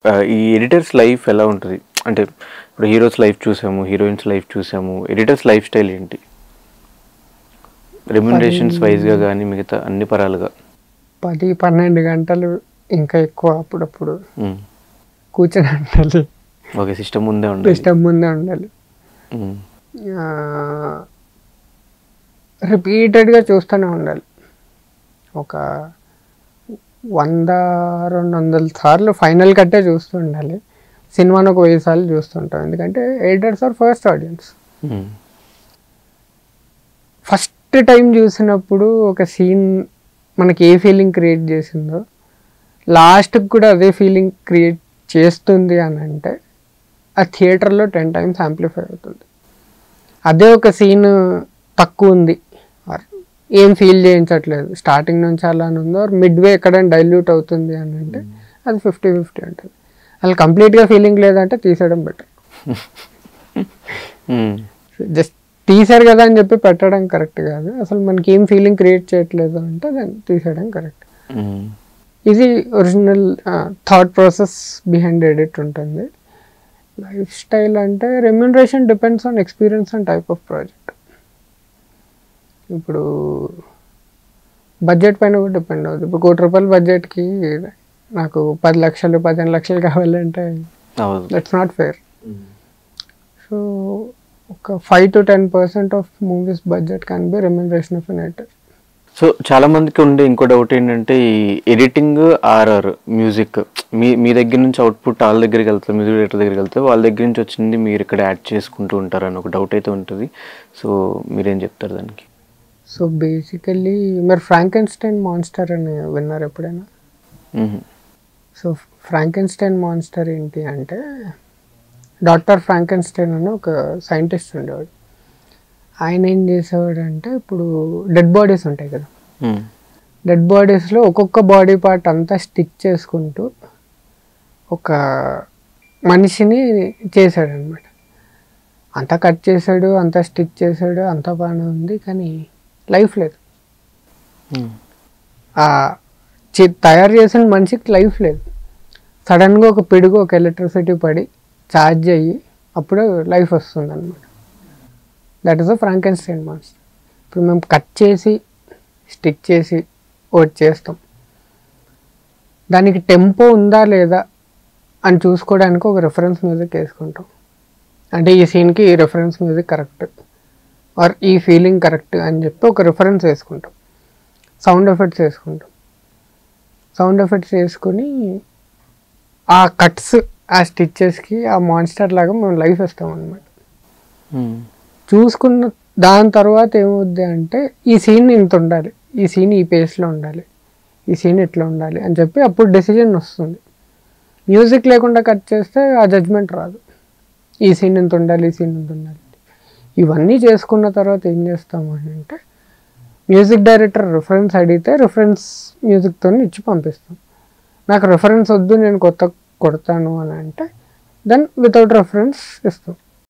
ఆ, ఈ editors life ఎలా ఉంటుంది అంటే ఇప్పుడు హీరోస్ లైఫ్ చూసాము హీరోయిన్స్ లైఫ్ చూసాము ఎడిటర్స్ లైఫ్ స్టైల్ ఏంటి రెమ్యునరేషన్స్ వైజ్గా కానీ మిగతా అన్ని పరాలుగా పది పన్నెండు గంటలు ఇంకా ఎక్కువ అప్పుడప్పుడు ఉమ్. కూర్చొని ఉండాలి ఓకే సిస్టమ్ ముందే ఉండాలి ఇష్టం ముందే ఉండాలి ఉమ్. రిపీటెడ్గా చూస్తూనే ఉండాలి ఒక వంద రెండు వందల సార్లు ఫైనల్ కట్టే చూస్తూ ఉండాలి సినిమాను ఒక వెయ్యి సార్లు చూస్తుంటాం ఎందుకంటే editors are first audience um. First time చూసినప్పుడు ఒక సీన్ మనకి ఏ ఫీలింగ్ క్రియేట్ చేసిందో లాస్ట్కి కూడా అదే ఫీలింగ్ క్రియేట్ చేస్తుంది అని అంటే ఆ థియేటర్లో టెన్ టైమ్స్ యాంప్లిఫై అవుతుంది అదే ఒక సీన్ తక్కువ ఉంది or ఏం ఫీల్ చేయించట్లేదు స్టార్టింగ్ నుంచి అలానే ఉందో మిడ్ వే ఎక్కడైనా డైల్యూట్ అవుతుంది అని అంటే అది ఫిఫ్టీ ఫిఫ్టీ ఉంటుంది అసలు కంప్లీట్గా ఫీలింగ్ లేదంటే తీసేయడం బెటర్ ఉమ్. జస్ట్ తీసారు కదా అని చెప్పి పెట్టడం కరెక్ట్ కాదు అసలు మనకి ఏం ఫీలింగ్ క్రియేట్ చేయట్లేదు అంటే దాన్ని తీసేయడం కరెక్ట్ ఉమ్. ఇది original thought process behind edit ఉంటుంది లైఫ్ స్టైల్ అంటే remuneration depends on experience and type of project ఇప్పుడు బడ్జెట్ పైన కూడా డిపెండ్ అవుతుంది ఇప్పుడు కోటి రూపాయల బడ్జెట్కి నాకు పది లక్షలు పదిహేను లక్షలు కావాలంటే అవును దట్స్ నాట్ ఫేర్ సో ఒక five to ten percent of movies budget can be remuneration of an editor so చాలా మందికి ఉండే ఇంకో డౌట్ ఏంటంటే ఈ ఎడిటింగ్ ఆర్ఆర్ మ్యూజిక్ మీ మీ దగ్గర నుంచి అవుట్పుట్ వాళ్ళ దగ్గరికి వెళ్తుంది మ్యూజిక్ డైరెక్టర్ దగ్గరికి వెళ్తే వాళ్ళ దగ్గర నుంచి వచ్చింది మీరు ఇక్కడ యాడ్ చేసుకుంటూ ఉంటారు అని ఒక డౌట్ అయితే ఉంటుంది సో మీరేం చెప్తారు దానికి సో బేసికల్లీ మీరు ఫ్రాంకెన్స్టైన్ మాన్స్టర్ అని విన్నారు ఎప్పుడైనా మ్మ్. సో ఫ్రాంకెన్స్టైన్ మాన్స్టర్ ఏంటి అంటే డాక్టర్ ఫ్రాంకెన్స్టైన్ అని ఒక సైంటిస్ట్ ఉండేవాడు ఆయన ఏం చేసేవాడు అంటే ఇప్పుడు డెడ్ బాడీస్ ఉంటాయి కదా మ్మ్. డెడ్ బాడీస్లో ఒక్కొక్క బాడీ పార్ట్ అంతా స్టిక్ చేసుకుంటూ ఒక మనిషిని చేశాడు అనమాట అంతా కట్ చేశాడు అంతా స్టిక్ చేశాడు అంతా బాగానే ఉంది కానీ లైఫ్ లేదు మ్మ్. ఆ చి- తయారు చేసిన మనిషికి లైఫ్ లేదు సడన్గా ఒక పిడుగు ఒక ఎలక్ట్రిసిటీ పడి ఛార్జ్ అయ్యి అప్పుడు లైఫ్ వస్తుంది అనమాట that is a Frankenstein monster ఇప్పుడు మేము కట్ చేసి స్టిక్ చేసి ఒకటి చేస్తాం దానికి టెంపో ఉందా లేదా అని చూసుకోవడానికి ఒక రెఫరెన్స్ మ్యూజిక్ వేసుకుంటాం అంటే ఈ సీన్కి ఈ రెఫరెన్స్ మ్యూజిక్ కరెక్ట్ ఆర్ ఈ ఫీలింగ్ కరెక్ట్ అని చెప్పి ఒక రిఫరెన్స్ వేసుకుంటాం సౌండ్ ఎఫెక్ట్స్ వేసుకుంటాం సౌండ్ ఎఫెక్ట్స్ వేసుకొని ఆ కట్స్ ఆ స్టిచ్చెస్కి ఆ మాన్స్టర్ లాగా మేము లైఫ్ ఇస్తాం అనమాట మ్మ్. చూసుకున్న దాని తర్వాత ఏమవుద్ది అంటే ఈ సీన్ ఇంత ఉండాలి ఈ సీన్ ఈ పేస్లో ఉండాలి ఈ సీన్ ఇట్లా ఉండాలి అని చెప్పి అప్పుడు డెసిజన్ వస్తుంది మ్యూజిక్ లేకుండా కట్ చేస్తే ఆ జడ్జ్మెంట్ రాదు ఈ సీన్ ఇంత ఉండాలి ఈ సీన్ ఇంత ఉండాలి ఇవన్నీ చేసుకున్న తర్వాత ఏం చేస్తాము అని అంటే మ్యూజిక్ డైరెక్టర్ రిఫరెన్స్ అడిగితే రిఫరెన్స్ మ్యూజిక్తో ఇచ్చి పంపిస్తాం నాకు రిఫరెన్స్ వద్దు నేను కొత్త కొడతాను అని అంటే దెన్ వితౌట్ రెఫరెన్స్ ఇస్తాం